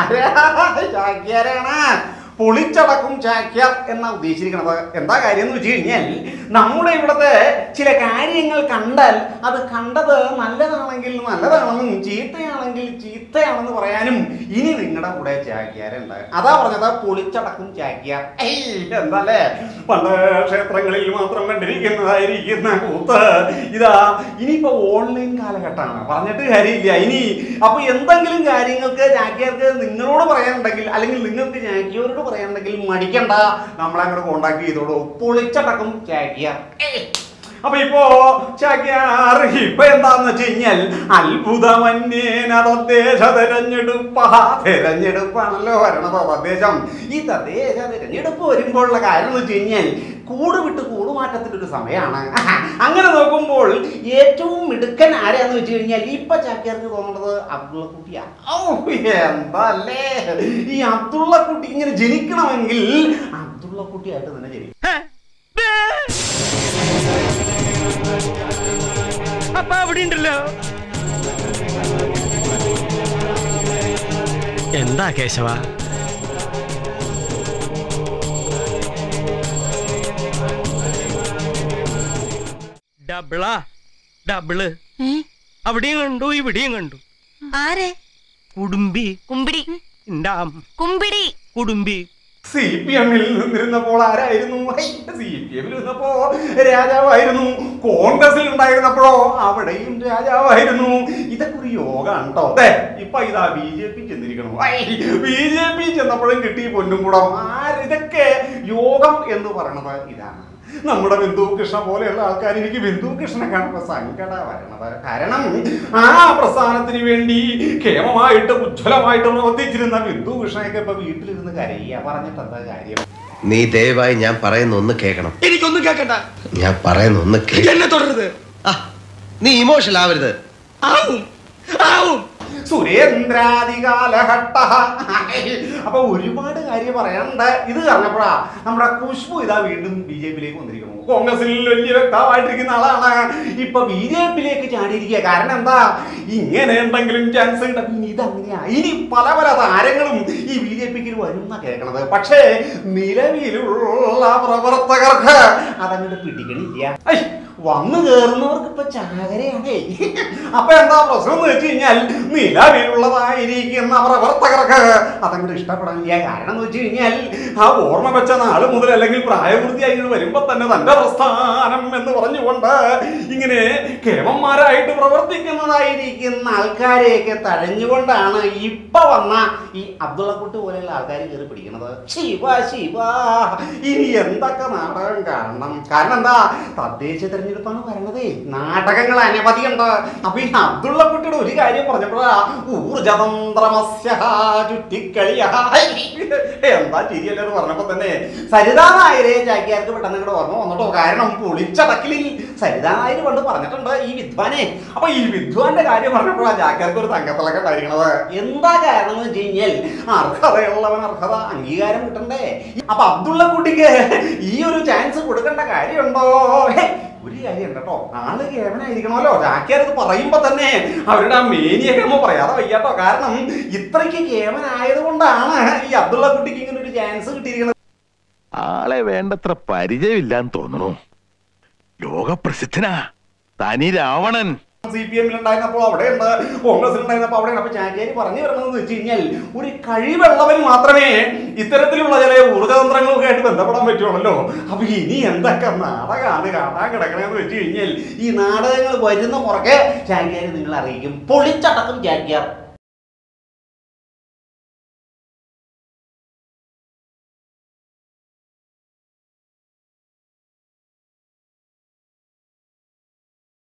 ചാക്യാരാണ് പൊളിച്ചടക്കും ചാക്യാർ എന്നാ ഉദ്ദേശിച്ചിരിക്കുന്നത് എന്താ കാര്യം എന്ന് വെച്ച് കഴിഞ്ഞാൽ നമ്മുടെ ഇവിടുത്തെ ചില കാര്യങ്ങൾ കണ്ടാൽ അത് കണ്ടത് നല്ലതാണെങ്കിൽ നല്ലതാണെന്നും ചീത്തയാണെങ്കിൽ ചീത്തയാണെന്ന് പറയാനും ഇനി നിങ്ങളുടെ കൂടെ ചാക്യാരുണ്ട് അതാ പറഞ്ഞത് പൊളിച്ചടക്കും ചാക്യാർ ഏയ്, എന്താല്ലേ പണ്ട് ക്ഷേത്രങ്ങളിൽ മാത്രം കണ്ടിരിക്കുന്നതായിരിക്കുന്ന കൂത്ത് ഇതാ ഇനിയിപ്പോ ഓൺലൈൻ കാലഘട്ടമാണ് പറഞ്ഞിട്ട് കാര്യമില്ല ഇനി അപ്പൊ എന്തെങ്കിലും കാര്യങ്ങൾക്ക് ചാക്യാർക്ക് നിങ്ങളോട് പറയാനുണ്ടെങ്കിൽ അല്ലെങ്കിൽ നിങ്ങൾക്ക് ചാക്യാരോട് പറയാനുണ്ടെങ്കിൽ മടിക്കണ്ട നമ്മളെ അങ്ങോട്ട് കോണ്ടാക്ട് ചെയ്തോളൂ പൊളിച്ചടക്കും ചാക്യാർ ഏയ്. അപ്പൊ ഇപ്പോ ചാക്യാർ ഇപ്പൊ എന്താന്ന് വെച്ച് കഴിഞ്ഞാൽ അത്ഭുതമന്യേന തദ്ദേശ തെരഞ്ഞെടുപ്പ തെരഞ്ഞെടുപ്പാണല്ലോ വരണത് തദ്ദേശം ഈ തദ്ദേശ തെരഞ്ഞെടുപ്പ് വരുമ്പോഴുള്ള കാര്യം എന്ന് വെച്ച് കഴിഞ്ഞാൽ കൂട് വിട്ട് കൂടുമാറ്റത്തിന്റെ ഒരു സമയമാണ് അങ്ങനെ നോക്കുമ്പോൾ ഏറ്റവും മിടുക്കൻ ആരാന്ന് വെച്ച് കഴിഞ്ഞാൽ ഇപ്പൊ ചാക്യാർക്ക് തോന്നുന്നത് അബ്ദുള്ള കുട്ടിയാ ഔ, എന്താല്ലേ ഈ അബ്ദുള്ള കുട്ടി ഇങ്ങനെ ജനിക്കണമെങ്കിൽ അബ്ദുള്ള കുട്ടിയായിട്ട് തന്നെ ജനിക്കും അപ്പൊ അവിടെ ഉണ്ടല്ലോ എന്താ കേശവ ഡബിളാ ഡബിള് അവിടെയും കണ്ടു ഇവിടെയും കണ്ടു ആരെ കുടുംബി കുമ്പിടി ഉണ്ടാം കുമ്പിടി കുടുംബി സി പി എമ്മിൽ നിന്നിരുന്നപ്പോൾ ആരായിരുന്നു സി പി എമ്മിൽ നിന്നപ്പോ രാജാവായിരുന്നു കോൺഗ്രസിൽ ഉണ്ടായിരുന്നപ്പോഴോ അവിടെയും രാജാവായിരുന്നു ഇതൊക്കെ ഒരു യോഗമാണ് കേട്ടോ അതെ ഇപ്പൊ ഇതാ ബി ജെ പി ചെന്നിരിക്കണു ബി ജെ പി ചെന്നപ്പോഴും കിട്ടി പൊന്നും കൂടം ആര് ഇതൊക്കെ യോഗം എന്ന് പറയണത് ഇതാണ് നമ്മുടെ ബിന്ദു കൃഷ്ണ പോലെയുള്ള ആൾക്കാർ എനിക്ക് ബിന്ദു കൃഷ്ണനെ കാണുമ്പോൾ സങ്കട വരണത് കാരണം ആ പ്രസ്ഥാനത്തിന് വേണ്ടി ക്ഷേമമായിട്ട് ഉജ്ജ്വലമായിട്ട് പ്രവർത്തിച്ചിരുന്ന ബിന്ദു കൃഷ്ണയൊക്കെ ഇപ്പൊ വീട്ടിലിരുന്ന് കരയ്യ പറഞ്ഞിട്ട് എന്താ കാര്യം നീ ദയവായി ഞാൻ പറയുന്ന ഒന്ന് കേൾക്കണം എനിക്കൊന്നും കേക്കണ്ട ഞാൻ പറയുന്ന ഒന്ന് കേൾക്കണം എന്നെ തുടരുത് ആ, നീ ഇമോഷണൽ ആവരുത് ആവും ആവും സുരേന്ദ്രാദികാലഘട്ട അപ്പൊ ഒരുപാട് കാര്യം പറയാനുണ്ട് ഇത് പറഞ്ഞപ്പോഴാ നമ്മുടെ ഖുഷ്ബു ഇതാ വീണ്ടും ബി ജെ പിയിലേക്ക് വന്നിരിക്കുന്നു കോൺഗ്രസിൽ വലിയ വ്യക്തമായിട്ടിരിക്കുന്ന ആളാണ് ഇപ്പൊ ബി ജെ പിയിലേക്ക് ചാടിയിരിക്കുക കാരണം എന്താ ഇങ്ങനെ എന്തെങ്കിലും ചാൻസ് കിട്ടും ഇനി ഇതങ്ങനെയാ ഇനി പല പല താരങ്ങളും ഈ ബി ജെ പിക്ക് വരുന്ന കേൾക്കണത് പക്ഷേ നിലവിലുള്ള പ്രവർത്തകർക്ക് അതങ്ങോട്ട് പിടിക്കണില്ല ഐ, വന്നു കയറുന്നവർക്ക് ഇപ്പൊ ചാകരയാണേ അപ്പൊ എന്താ പ്രശ്നം എന്ന് വെച്ച് കഴിഞ്ഞാൽ നിലവിലുള്ളതായിരിക്കുന്ന പ്രവർത്തകർക്ക് അതങ്ങോട്ട് ഇഷ്ടപ്പെടാനില്ല കാരണം എന്ന് വെച്ച് കഴിഞ്ഞാൽ ആ ഓർമ്മ വെച്ച നാള് മുതൽ അല്ലെങ്കിൽ പ്രായപൂർത്തിയായി വരുമ്പോ തന്നെ തന്റെ പ്രസ്ഥാനം എന്ന് പറഞ്ഞുകൊണ്ട് ഇങ്ങനെ കേമന്മാരായിട്ട് പ്രവർത്തിക്കുന്നതായിരിക്കുന്ന ആൾക്കാരെയൊക്കെ തഴഞ്ഞുകൊണ്ടാണ് ഇപ്പൊ വന്ന ഈ അബ്ദുള്ളക്കുട്ടി പോലെയുള്ള ആൾക്കാർ കയറി പിടിക്കുന്നത് ശിവ ശിവ ഇനി എന്തൊക്കെ നാടകം കാണണം കാരണം എന്താ തദ്ദേശ തെരഞ്ഞെടുപ്പാണ് പറയണതേ നാടകങ്ങൾ അനവധിയുണ്ട് അപ്പൊ ഈ അബ്ദുള്ള കുട്ടിയുടെ ഒരു കാര്യം പറഞ്ഞപ്പോഴാ ഊർജതന്ത്രമസ്യ ചുറ്റിക്കളിയ എന്താ ശരിയല്ലേ എന്ന് പറഞ്ഞപ്പോ തന്നെ സരിതാ നായരെ ചാക്കിയാർക്ക് പെട്ടെന്ന് ഇങ്ങോട്ട് ഓർമ്മ വന്നിട്ടോ കാരണം പൊളിച്ചടക്കിലിൽ സരിതാ നായർ പണ്ട് പറഞ്ഞിട്ടുണ്ട് ഈ വിദ്വാനെ അപ്പൊ ഈ വിദ്വാന്റെ കാര്യം പറഞ്ഞപ്പോഴാ ചാക്കിയാർക്ക് ഒരു തങ്കത്തിളക്കം ഉണ്ടായിരിക്കണത് എന്താ കാരണം എന്ന് വെച്ച് കഴിഞ്ഞാൽ അർഹതയുള്ളവൻ അർഹത അംഗീകാരം കിട്ടണ്ടേ അപ്പൊ അബ്ദുള്ള കുട്ടിക്ക് ഈ ഒരു ചാൻസ് കൊടുക്കേണ്ട കാര്യമുണ്ടോ ഹേ, ഒരു കാര്യം കേട്ടോ ആള് കേവനായിരിക്കണമല്ലോ ചാക്കിയാരത് പറയുമ്പോ തന്നെ അവരുടെ ആ മേനിയൊക്കെ നമ്മൾ പറയാതെ വയ്യാട്ടോ കാരണം ഇത്രയ്ക്ക് കേവനായത് കൊണ്ടാണ് ഈ അബ്ദുള്ള കുട്ടിക്ക് ഇങ്ങനെ ഒരു ചാൻസ് കിട്ടിയിരിക്കുന്നത് ആളെ വേണ്ടത്ര പരിചയമില്ലാന്ന് തോന്നുന്നു ലോകപ്രസിദ്ധനാ തനി രാവണൻ സി പി എമ്മിൽ ഉണ്ടായിരുന്നപ്പോൾ അവിടെയുണ്ട് കോൺഗ്രസിൽ ഉണ്ടായിരുന്നപ്പോൾ അവിടെയാണ് അപ്പൊ ചാറ്റിയാരി പറഞ്ഞു വരുന്നത് വെച്ച് കഴിഞ്ഞാൽ ഒരു കഴിവുള്ളവന് മാത്രമേ ഇത്തരത്തിലുള്ള ചില ഊർജ്ജതന്ത്രങ്ങളൊക്കെ ആയിട്ട് ബന്ധപ്പെടാൻ പറ്റുള്ളൂ അപ്പൊ ഇനി എന്തൊക്കെ നാടകമാണ് കാണാൻ കിടക്കണേന്ന് വെച്ച് കഴിഞ്ഞാൽ ഈ നാടകങ്ങൾ വരുന്ന പുറകെ ചാറ്റിയാരി നിങ്ങൾ അറിയിക്കും പൊളിച്ചടക്കം ചാറ്റിയാർ